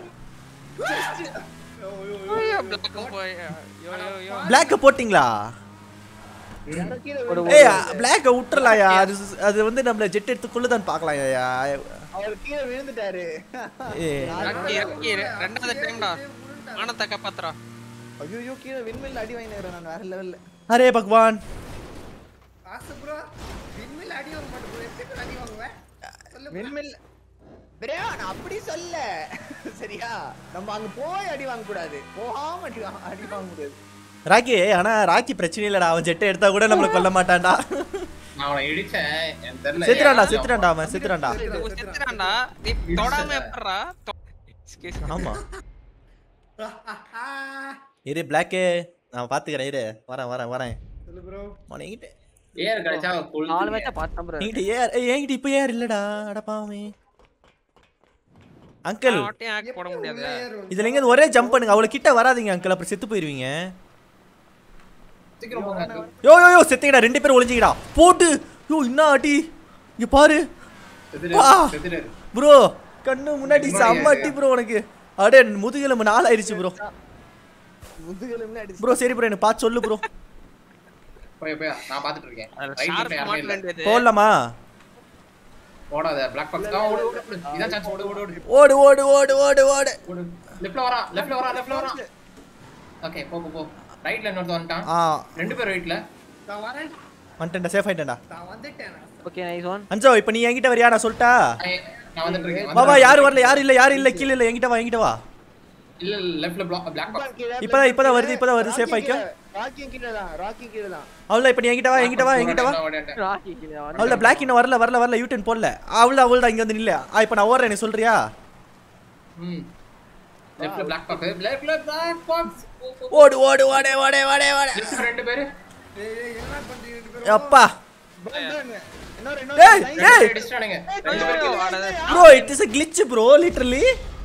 F: ஐயோ பிளாக்கும் போய் யோ யோ யோ
A: பிளாக்க போட்டிங்களா
E: யாரோ கீழே
B: ஒரு
E: விழுந்து-
A: ஏய் பிளாக்க விட்டுறலாயா அது அது வந்து நம்மள ஜெட் எடுத்து கொள்ளுதான் பார்க்கலாம்யா
E: அவர் கீழே விழுந்துட்டாரு
A: ஏய்
F: இறக்கி இறக்கி ரெண்டாவது டைம்டா மானத்தை காப்பாத்துறா
E: ஐயோ கீழே விண்மில் அடி வாங்கினேன் நான் வேற லெவல்ல
A: அரே பகவான்
C: ஆசை ப்ரோ விண்மில் அடி வாங்க மாட்டேன் bro. எப்படி bro அடி வாங்குவேன் சொல்லு bro.
E: விண்மில் பிரேயா நான் அப்படி சொல்ல சரியா நம்ம அங்க போய் அடி வாங்க கூடாது போகாம அடி வா- அடி வாங்க முடியாது
A: ராக்கி ஆனா ராக்கி பிரச்சனை இல்லடா அவன் ஜெட்டை எடுத்தா கூட நம்மள கொல்ல மாட்டான்டா
D: நான் அவனை இடிச்சேன் எனக்கு தெரியல
A: செத்துறான்டா செத்துறான்டா அவன் செத்துறான்டா
F: இது செத்துறான்டா நீ தொடாம எப்பறா எக்ஸ்கியூஸ்
A: ஆமா இரு பிளாக்கே நான் பாத்துக்கிறேன் இரு வரேன் வரேன் வரேன்
C: சொல்லு ப்ரோ
A: மோனே என்கிட்ட
D: ஏர் கிடைச்சா
B: நாலு
D: கொள்ளுங்க
B: மேட்சா பார்த்தேன் bro
A: என்கிட்ட ஏர் ஏய், என்கிட்ட இப்ப ஏர் இல்லடா அடப்பாவே அங்கிள்
F: வாட்டியும் ஆக் போட முடியாது
A: இதுல எங்க ஒரே ஜம்ப் பண்ணுங்க அவ்வளவு கிட்ட வராதீங்க அங்கிள் அப்புறம் செத்து போயிருவீங்க
D: சீக்கிரம் போங்க
A: யோ யோ யோ செத்துங்கடா ரெண்டு பேரும் ஒளிஞ்சிங்கடா போட்டு யோ என்ன அடி இங்க பாரு
D: செத்துரு
A: வா.
D: செத்துரு
A: ப்ரோ கண்ணு முன்னாடி செம்ம அடி ப்ரோ உனக்கு அடே முதுகெலும்பு நாள் ஆயிருச்சு ப்ரோ
E: முதுகெலும்புல அடி
A: ப்ரோ சரி ப்ரோ எனக்கு பார்த்து சொல்லு ப்ரோ
D: போய் போய் நான் பாத்துட்டு இருக்கேன்
F: அதுல
D: ரைட்
F: ஷார்ப்
D: யாருமே
F: மாட்ட
D: இல்ல
F: வேண்டியது
A: போடலாமா
D: ஓடாத பிளாக் பாக்ஸ் தான் ஓடு ஓடு ஓடு. இதான் சான்ஸ் ஓடு ஓடு ஓடு
A: ஓடு ஓடு ஓடு ஓடு ஓடு
D: ஓடு லெஃப்ட்ல வரா லெஃப்ட்ல வரா லெஃப்ட்ல வரா ஓகே போ போ போ ரைட்ல இன்னொருத்த வந்துட்டான்
A: ஆ
D: ரெண்டு பேர் ரைட்ல
C: நான் வரேன்
A: வந்துட்டேன்டா சேஃப் ஆயிட்டேன்டா
C: நான் வந்துட்டேன்
B: ஓகே நைஸ் ஒன்
A: அஞ்சோ இப்போ நீ என்கிட்ட வரியா நான் சொல்லிட்டா
D: நான் வந்துட்டு இருக்கேன்
A: வா வா யாரும் வரல யாரும் இல்ல யாரும் இல்ல கீழ இல்ல என்கிட்ட வா என்கிட்ட வா
D: இல்ல லெஃப்ட்ல பிளாக் பாக்ஸ்
A: இப்பதான் இப்பதான் வருது இப்பதான் வருது சேஃப் ஆயிக்கோ
E: ராக்கியும் கீழே தான் ராக்கியும் கீழே தான்
A: அவ்வளோ இப்போ நீ என்கிட்ட வா என்கிட்ட வா என்கிட்ட வா
B: ராக்கி கீழே வந்து
A: அவ்வளோ பிளாக் இன்னும் வரல வரல வரல யூட்டன் போடல அவள் அவள் தான் இங்க வந்து நில்ல ஆ இப்போ நான் ஓடுறேன் நீ சொல்றியா
D: ம் லெஃப்ட்ல பிளாக் பாக்ஸ் லெஃப்ட்ல பிளாக் பாக்ஸ்
A: ஓடு ஓடு ஓடு ஓடு ஓடு ஓடு
D: லெஃப்ட் ரெண்டு பேர்
C: ஏய் ஏய் என்ன பண்றீங்க ரெண்டு பேரும்
A: அப்பா
E: Burn, burn. இன்னொரு
A: டேய்
E: இன்னொரு
A: டேய்
D: அடிச்சிட்டானுங்க
F: ஐயோ, அட,
A: bro it is a glitch bro literally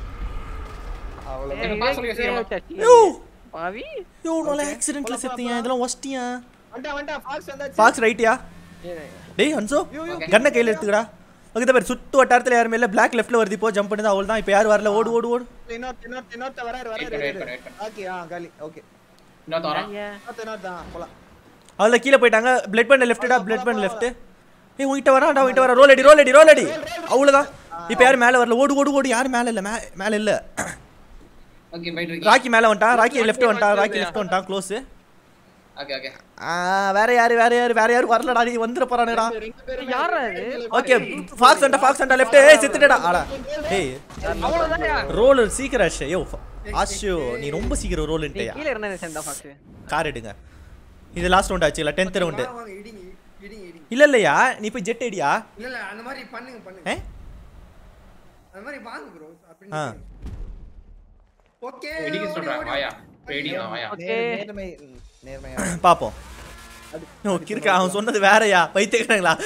D: என்ன பாஸ் சொல்லி வச்சிருக்கேன்
A: யோ
B: பாவி
A: யோ நல்ல ஆக்சிடென்ட்ல செத்தியா இதெல்லாம் ஒஸ்டியா
E: வந்துட்டான் வந்துட்டான் ஃபாக்ஸ் வந்தாச்சு
A: பாக்ஸ் ரைட்டியா டேய் ஹன்சோ கண்ணை கையில எடுத்துக்கடா ஓகே பாரு சுத்து வட்டாரத்துல யாருமே இல்ல பிளாக் லெஃப்ட்ல வருது இப்போ ஜம்ப் பண்ணுது அவள் தான் இப்போ யாரும் வரல ஓடு ஓடு ஓடு
E: இன்னொரு இன்னொரு இன்னொருத்த வராரு
D: Wait
E: வராரு
D: பண்ணு, wait பண்ணு, wait பண்ணு.
E: ஓகே ஆ காலி ஓகே
D: இன்னொருத்த வரான்
E: இன்னொருத்த இன்னொருத்தான் போலாம்
A: அவள கீழே போயிட்டாங்க பிளட் பண்ண லெஃப்ட்டா பிளட் பண்ண லெஃப்ட் ஏய் உன்கிட்ட வரான்டா உன்கிட்ட வர ரோல் அடி ரோல் அடி ரோல் அடி அவ்வளவுதான் இப்போ யாரும் மேல வரல ஓடு ஓடு ஓடு யாரும் மேல இல்ல மே- மேல இல்ல
D: ஓகே போயிட்டு இருக்கேன்
A: ராக்கி மேல வந்துட்டான் ராக்கி லெஃப்ட் வந்துட்டான் ராக்கி லெஃப்ட் வந்துட்டான் க்ளோஸ்
D: ஓகே ஓகே
A: ஆ, வேற யாரு வேற யாரு வேற யாரு வரலடா நீ வந்துட போறானேடா
B: யாரா இது
A: ஓகே ஃபாக்ஸ் அண்டா ஃபாக்ஸ் அண்டா லெஃப்ட் ஏய் செத்துடா ஆடா ஏய்
B: அவ்வளவுதான்யா
A: ரோலர் சீக்கிரம் ஆஷ் யோ ஆஷு நீ ரொம்ப சீக்கிரம் ரோல்
B: நீ
A: இன்டையா
B: கீழ இருந்தா சென்டா பாக்ஸ்
A: கார் எடுங்க இது லாஸ்ட் ரவுண்ட் ஆச்சு இல்ல 10th ரவுண்ட்
C: வாங்க, வாங்க, இடிங்க இடிங்க இடிங்க
A: இல்ல இல்லையா நீ போய் ஜெட் அடியா
C: இல்ல இல்ல அந்த மாதிரி பண்ணுங்க பண்ணுங்க
A: ஏ
C: அந்த மாதிரி வாங்க ப்ரோ
A: ஆ.
C: அப்படின்னு ஓகே
D: வெடிக்க சொல்றாங்க வாயா வெடிங்க வாயா
B: ஓகே
E: நேர்- நேர்மை நேர்மையா
A: பாப்போம் ஓ கிறுக்க அவன் சொன்னது வேறயா பைத்தியக்காரங்களா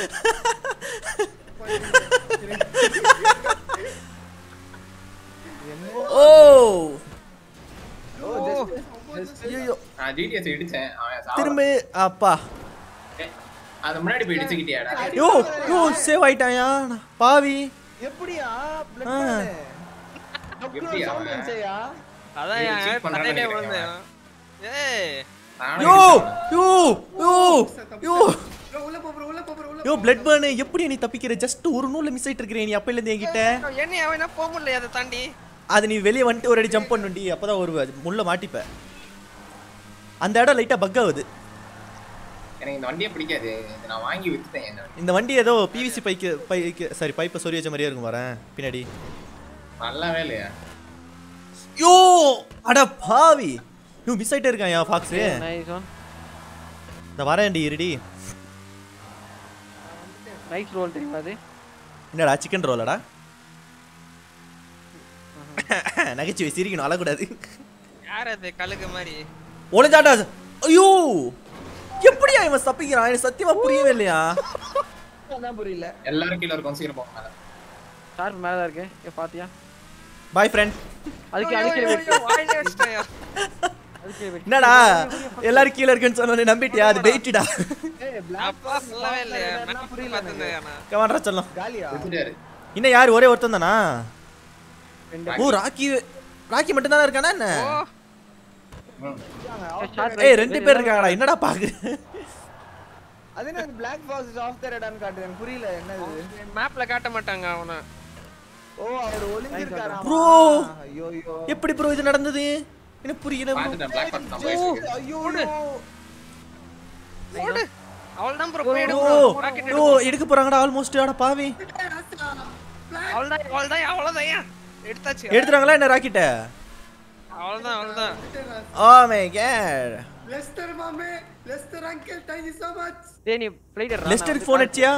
A: ஓ
E: ஓ ஜஸ்ட்
A: ஐயோ
D: நான் ஜிடிஎஸ் இடிச்சேன் அவன் சாவல.
A: திரும்ப அப்பா
D: ஏய், அது முன்னாடி போய் இடிச்சுக்கிட்டியாடா
A: யோ யோ சேவ் ஆயிட்டாயா பாவி
E: எப்படியா பிளட்
A: ஆ.
D: எப்படி அவன்?
E: செய்யா
F: அதான்
D: ஏய்,
F: என்
D: cheat பண்றான்னு
F: தலையிலே
D: நினைக்கிறேன்
F: விழுந்தேன் ஏய்
D: நானும்
A: யோ
D: இடிச்சேன்.
A: யோ யோ யோ
C: ப்ரோ உள்ள போ ப்ரோ உள்ள போ ப்ரோ உள்ள
A: யோ
C: போ.
A: பிளட் பர்ன் எப்படி நீ தப்பிக்கிற ஜஸ்ட் ஒரு நூல்ல மிஸ் ஆயிட்டு இருக்கிற நீ அப்பையில இருந்து என்கிட்ட
F: என்ன அவன் என்ன போக முடியல அதை தாண்டி
A: அது நீ வெளியே வந்துட்டு ஒரு அடி ஜம்ப் பண்ணுண்டி அப்பதான் ஒரு முள்ள மாட்டிப்ப அந்த இடம் லைட்டா பக் ஆகுது
D: எனக்கு இந்த வண்டியே பிடிக்காது இது நான் வாங்கி வித்துட்டேன் என்ன
A: இந்த வண்டி ஏதோ பிவிசி பைக்கு பைக்கு சாரி பைப்பை சொறி வச்ச மாதிரியே இருக்கும் வரேன் பின்னாடி
D: நல்லாவே இல்லையா
A: யோ அட பாவி யோ மிஸ் ஆயிட்டே இருக்கான் யா ஃபாக்ஸ்
B: நைஸ் ஒன்
A: இந்த வரேன்டி இருடி
B: நைஸ் ரோல் தெரியுமா அது
A: என்னடா சிக்கன் ரோலடா நகைச்சுவை சிரிக்கணும் அழக்கூடாது
F: யார் அது கழுகு மாதிரி
A: ஒளிஞ்சாட்டா ஐயோ எப்படியா இவன் தப்பிக்கிறான் எனக்கு சத்தியமா புரியவே இல்லையா
E: அதான் புரியல
D: எல்லாரும் கீழே இருக்கும் சீக்கிரம் போங்க மேல.
B: ஷார்ப் மேல தான் இருக்கு ஏ பாத்தியா
A: பாய் ஃப்ரெண்ட்
B: அதுக்கு
F: ஐயோ,
B: அதுக்கு
F: ஐயோ, ஐயோ, வாயிலே வச்சிட்டேன்யா.
B: அதுக்கு வெட்டி.
A: என்னடா எல்லாரும் கீழே இருக்குன்னு சொன்னோன்னே நம்பிட்டியா அது வெயிட்டுடா
E: ஏய் பிளாக்
F: அப்பா சொல்லவே இல்லையா
E: என்ன
F: நான்
E: புரியல
F: பார்த்திருந்தேன் ஆனா.
A: கமாண்டா சொல்லலாம்
E: காலியா
D: வித்துட்டாரு
A: இன்னும் யார் ஒரே ஒருத்தன் தானா
B: ரெண்டு
A: ஓ ராக்கி ராக்கி மட்டும் தானே இருக்கானா என்ன
F: ஓ
D: ம்.
B: ஷார்ப்
A: ஏய் ரெண்டு பேர் இருக்காங்கடா என்னடா பாக்குற
E: அது என்ன பிளாக் பாக்ஸ் ஆஃப் த ரெடான்னு காட்டுது எனக்கு புரியல என்னது
F: மேப்ல காட்ட மாட்டாங்க அவனை
E: ஓ அவர் ஒளிஞ்சிருக்காரா
A: Bro.
E: ஐயோ ஐயோ
A: எப்படி ப்ரோ இது நடந்தது எனக்கு புரியல bro.
D: பார்த்துட்டேன் பிளாக் பாக்ஸ் நான் போயிட்டு இருக்கு.
E: ஐயோ
F: ஓடு அவள்தான் ப்ரோ
A: ஓ
F: போய் ராக்கெட்
A: ஓ எடுக்க போறாங்கடா ஆல்மோஸ்ட் ஆட பாவி
F: அவள்தான் அவள்தான் அவ்வளவுதான் எடுத்தாச்சு
A: எடுத்துறாங்களா என்ன ராக்கெட்ட
F: அவ்வளவுதான் அவ்வளவுதான்
A: ஓ மை காட்
C: லெஸ்டர் மாமே Lester uncle thank you so much
B: டேய் நீ பிளேடர்
A: லெஸ்டருக்கு ஃபோன் அடிச்சியா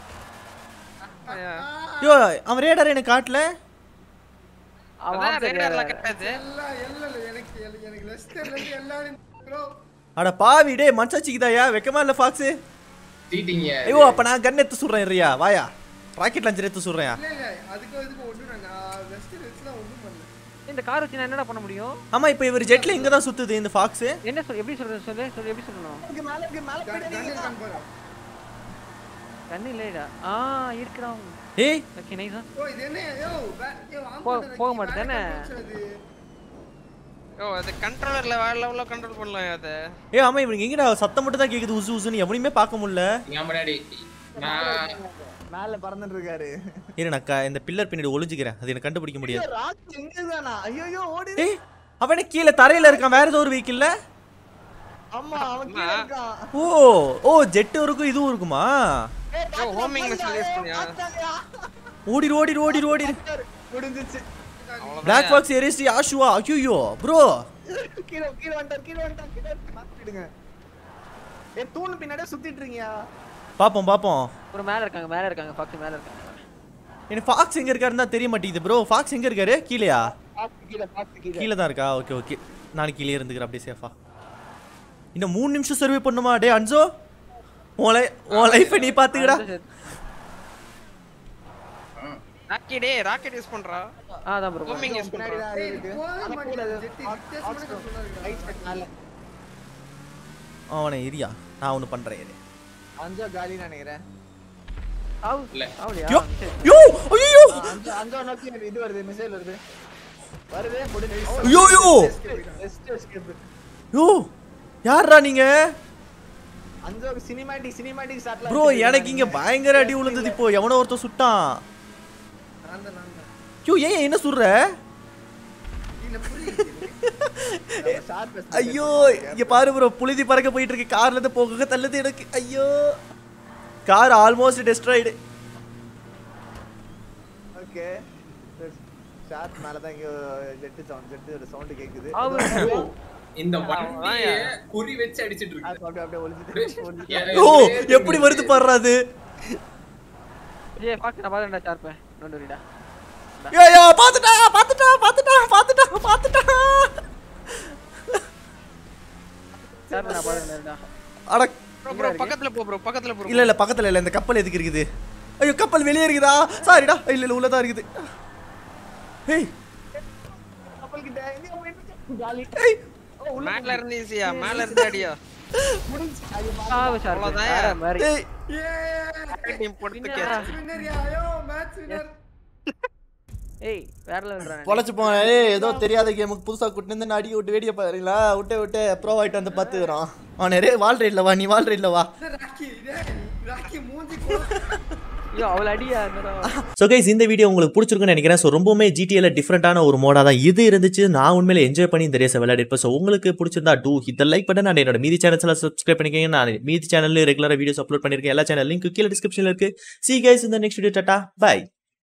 A: யோ அவன் ரேடார் எனக்கு காட்டல
F: அதான் ரேடார்ல கட்டாது
C: எல்லாம் எல்லாம் இல்ல, எனக்கு எனக்கு- எனக்கு லெஸ்டர்ல இருந்து எல்லாரும் ப்ரோ
A: அட பாவி டேய் மனசாச்சிக்குதாயா வெக்கமா இல்ல ஃபாக்ஸ்
D: சீட்டிங்க
A: ஐயோ அப்ப நான் கன் எடுத்து சுடுறேன் இருயா வாயா ராக்கெட் லான்ச்சர் எடுத்து சுடுறேன்
C: இல்ல இல்ல அதுக்கு இதுக்கு ஒண்ணும் நான் லெஸ்டர் வச்சுலாம் ஒண்ணும் பண்ணல
B: இந்த கார் வச்சு நான் என்னடா பண்ண முடியும்
A: ஆமா இப்போ இவர் ஜெட்ல இங்க தான் சுத்துது இந்த ஃபாக்ஸ்
B: என்ன சொல் எப்படி சொல்றது சொல்லு சொல்லு எப்படி சொல்லணும்
E: இங்க மேல இருக்கு மேல
C: கன்
E: போயிடு
C: கன் பாரு
B: கண்ணு இல்லைடா ஆ இருக்கிறான்
A: ஏய்
B: ஓகே நைஸா
C: ஓ இது என்ன யோ வே- யோ ஆன்
B: போ-
C: பண்ணு,
B: போக
C: வேற
B: மாட்டுதானே?
C: controls அது.
F: ஓ அது கண்ட்ரோலர்ல வேற லெவல்ல கண்ட்ரோல் பண்ணலாம் அதை
A: ஏய் ஆமா இவனுக்கு எங்கடா சத்தம் மட்டும் தான் கேக்குது உசு உசுன்னு எவனையுமே பார்க்க முடியல
D: என் முன்னாடி நான்
E: மேல பறந்துட்டு இருக்காரு
A: இரு நான் க- இந்த பில்லர் பின்னாடி ஒளிஞ்சுக்கிறேன் அது எனக்கு கண்டுபிடிக்க முடியாது
E: ராக் எங்க தானா ஐயோ ஓடி
A: ஏய் அவனே கீழே தரையில இருக்கான் வேற ஏதோ ஒரு வெஹிக்கிள்ல
E: ஆமா அவன் கீழ இருக்கான்
A: ஓ ஓ ஜெட் இருக்கும் இதுவும் இருக்குமா
E: ஏய்,
F: ஓ, homing missile use பண்ணியா?
E: பார்த்தாங்கயா?
A: ஓடிடு ஓடிடு ஓடிடு ஓடிடு
E: முடிஞ்சிச்சு
A: பிளாக் பாக்ஸ் எரிஸ்டி ஆஷுவா ஐயோ ப்ரோ
E: கீழ கீழ வந்துட்டார் கீழ வந்துட்டார் கீழ மாத்திடுங்க ஏ தூணு பின்னாடியே சுத்திட்டு இருக்கீங்க
A: பாப்போம் பாப்போம்
B: ஒரு மேல இருக்காங்க மேல இருக்காங்க பக்கத்து மேல இருக்காங்க
A: எனக்கு ஃபாக்ஸ் எங்க இருக்காருன்னு தான் தெரிய மாட்டேங்குது ப்ரோ ஃபாக்ஸ் எங்க இருக்காரு கீழயா
E: பாத்து கீழ பாத்து கீழ
A: கீழே தான் இருக்கா ஓகே ஓகே நாளைக்கு கீழே இருந்துக்கிறேன் அப்படியே சேஃபா இன்னும் மூணு நிமிஷம் சர்வே பண்ணுமா டே அன்சோ உன் லை உன் லைஃப்பை நீ பாத்துக்கடா
F: ராக்கெட் ராக்கெட் யூஸ் பண்றா
B: ஆ அதான் ப்ரோ
F: ஹோமிங் யூஸ்
E: பின்னாடி
F: பண்றா
E: தான் இருக்கு
C: போகவே
E: ஆனா
C: மாட்டேங்குது.
E: கூட
C: ஜெட்டி
E: hot-
C: வித்தியாசமான
E: hot
C: control ஆ இருக்கு.
E: right side மேல.
A: அவனை இரியா நான் ஒன்று பண்றேன் இரு.
E: அஞ்சோ காலின்னு நினைக்கிறேன்
B: ஆவு
D: இல்ல.
B: ஆவுலையா
A: யோ
B: சரி.
A: யோ ஐயோ
E: ஆ, அஞ்சோ அஞ்சோ நோக்கி இது வருது மிசைல் வருது வருது முடிஞ்சு
A: ஐயோ ஐயோ
E: Best escape.
A: யோ யாரா நீங்க
E: அஞ்சோ சினிமாட்டிக் சினிமாட்டிக் ஷாட்ல
A: ப்ரோ எனக்கு இங்க பயங்கர அடி விழுந்தது இப்போ எவனோ ஒருத்தன் சுட்டான்
C: நான் தான், நான் தான்.
A: யோ ஏன் என்ன சுடுற
C: புரியல புரியல
E: நம்ம ஷார்ட் பஸ்
A: ஐயோ இங்க பாரு ப்ரோ புழுதி பறக்க போயிட்டு இருக்கு கார்ல இருந்து போக தள்ளுது எனக்கு ஐயோ car almost destroyed
E: okay short மேல தான் இங்க ஜெட் சவுண்ட் ஜெட் ஒரு சவுண்ட் கேக்குது
B: ஆவு.
D: இந்த வண்டியே குறி வச்சு அடிச்சிட்டு இருக்கு
E: அது அப்படியே அப்படியே ஒளிஞ்சிட்டு ஒளிஞ்சிட்டு.
A: ஓ எப்படி வருது பாடுறாது
B: ஏய் பாக்க நான் பாருடா ஷார்ப்ப நோண்டுடா
A: ஐயோ பாத்துட்டா பாத்துட்டா பாத்துட்டா பாத்துட்டா பாத்துட்டா
B: ஷார்ப்ப நான் பாருடா
A: அட
F: ப்ரோ ப்ரோ பக்கத்துல போ ப்ரோ பக்கத்துல போ
A: இல்ல இல்ல பக்கத்துல இல்ல இந்த கப்பல் எதுக்கு இருக்குது ஐயோ கப்பல் வெளியே இருக்குதா சாரிடா இல்ல இல்ல உள்ளதா இருக்குது ஏய்
E: கப்பல் கிட்ட இங்க போயிட்டு ஜாலி
A: ஏய்
F: மேல இருந்து ஈஸியா மேல இருந்து அடியா
E: முடிஞ்சு அது
B: ஆவு ஷார்ப்ப
F: அவ்வளவுதான்.
B: வேற மாதிரி
A: ஏய்
C: ஏ
F: டீம் போட்டு
B: பின்ன-
F: catch
C: winner yeah yo match winner
B: ஏய் வேற லெவல்டா
A: பொழைச்சு போங்க ஏய் ஏதோ தெரியாத கேமுக்கு புதுசா கூட்டு வந்து அடி விட்டு வேடிய பாருங்களா விட்டு விட்டு ப்ரோ ஆயிட்டு வந்து பாத்துக்கிறோம் அவன் நிறைய வால் ரைட்ல வா நீ வால் ரைட்ல வா
C: ராக்கி டேய் ராக்கி மூஞ்சி கோல
B: ஐயோ அவள அடியா அந்த
A: ஸோ கைஸ் இந்த வீடியோ உங்களுக்கு பிடிச்சிருக்குன்னு நினைக்கிறேன் ஸோ ரொம்பவுமே ஜிடிஏல டிஃப்ரெண்டான ஒரு மோடாக தான் இது இருந்துச்சு நான் உண்மையில என்ஜாய் பண்ணி இந்த ரேஸை விளையாடிருப்பேன் ஸோ உங்களுக்கு பிடிச்சிருந்தா டூ இந்த லைக் பண்ண நான் என்னோட மீதி சேனல்ஸ்லாம் சப்ஸ்கிரைப் பண்ணிக்கங்க நான் மீதி சேனல்ல ரெகுலராக வீடியோஸ் அப்லோட் பண்ணியிருக்கேன் எல்லா சேனல் லிங்க் கீழே டிஸ்கிரிப்ஷனில் இருக்கு சி கைஸ் இந்த நெக்ஸ்ட் வீடியோ டாட்டா பை